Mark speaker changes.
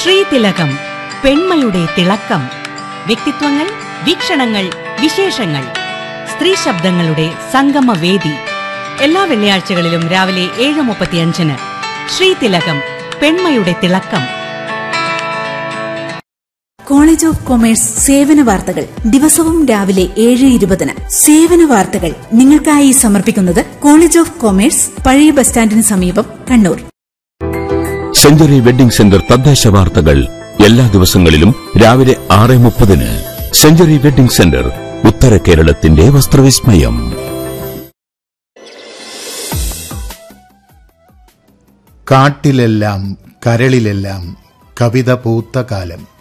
Speaker 1: ശ്രീതിലകം പെൺമയുടെ തിളക്കം വ്യക്തിത്വങ്ങൾ വീക്ഷണങ്ങൾ വിശേഷങ്ങൾ സ്ത്രീ ശബ്ദങ്ങളുടെ സംഗമവേദി എല്ലാ വെള്ളിയാഴ്ചകളിലും രാവിലെ ഏഴ് മുപ്പത്തിയഞ്ചിന് ശ്രീതിലകം പെൺമയുടെ തിളക്കം
Speaker 2: കോളേജ് ഓഫ് കൊമേഴ്സ് സേവന വാർത്തകൾ ദിവസവും രാവിലെ ഏഴ് ഇരുപതിന് സേവന വാർത്തകൾ നിങ്ങൾക്കായി സമർപ്പിക്കുന്നത് കോളേജ് ഓഫ് കൊമേഴ്സ് പഴയ ബസ് സ്റ്റാൻഡിന് സമീപം കണ്ണൂർ
Speaker 3: സെഞ്ചുറി വെഡിംഗ് സെന്റർ തദ്ദേശ വാർത്തകൾ എല്ലാ ദിവസങ്ങളിലും രാവിലെ ആറ് മുപ്പതിന് സെഞ്ചുറി വെഡിംഗ് സെന്റർ ഉത്തര കേരളത്തിന്റെ വസ്ത്രവിസ്മയം
Speaker 4: കാട്ടിലെല്ലാം കരളിലെല്ലാം കവിത പൂത്ത കാലം